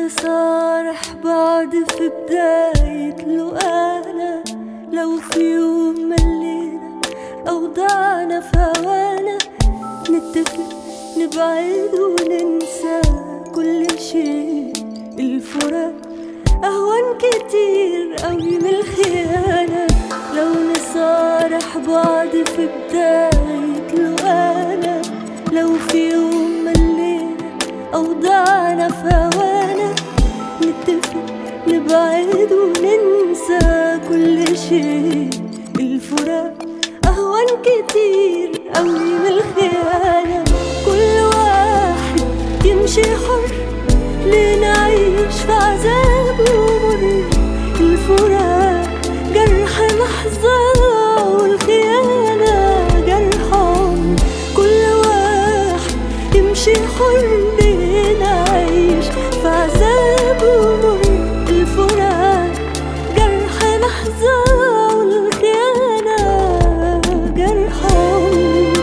نصارح بعض في بداية لقانا لو في يوم ملينا أو ضعنا في هوانا نتفق نبعد وننسى كل شيء الفراق أهون كتير أوي من الخيانة لو نصارح بعض في بداية لقانا لو في يوم ملينا أو ضعنا في هوانا نتفق نبعد وننسى كل شيء الفراق أهون كتير أوي من الخيانة كل واحد يمشي حر لنعيش في عذاب ومر الفراق جرح لحظة والخيانة جرح عمر كل واحد يمشي حر لنعيش في عذاب ومر الفراق جرح لحظة والخيانة جرح عمر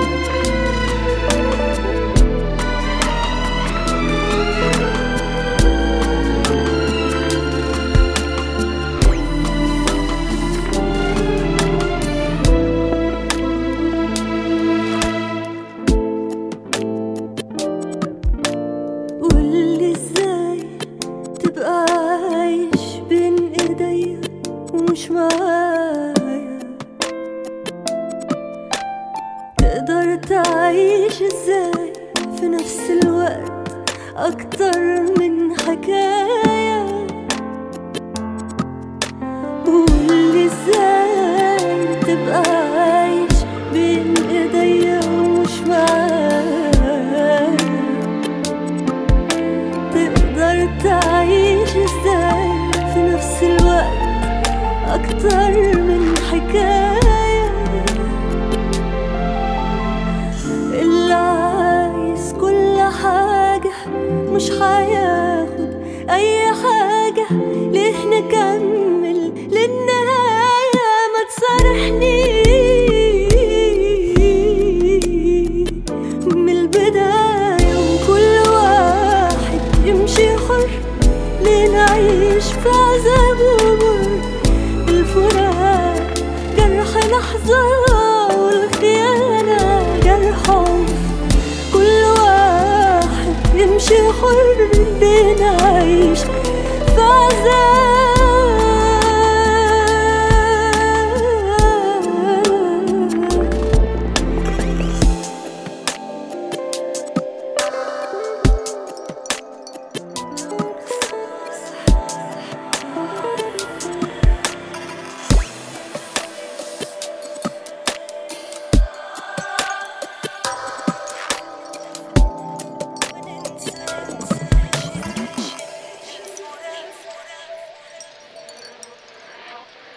قولي ازاي تبقى عايش بين ايديا ومش معايا تقدر تعيش ازاي في نفس الوقت اكتر من حكاية قولي ازاي تبقى عايش بين ايديا ومش معايا تقدر تعيش ازاي في نفس الوقت اكتر من حكاية اللي عايز كل حاجة مش هياخد اي حاجة ليه نكمل للنهاية ما تصارحني من البداية وكل واحد يمشي حر لنعيش في عذاب ومر الفراق جرح لحظة والخيانة جرح عمر كل واحد يمشي حر لنعيش في عذاب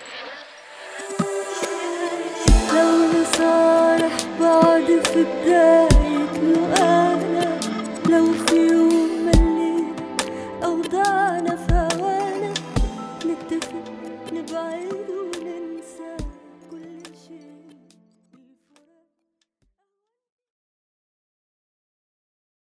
لو نصارح بعض في بداية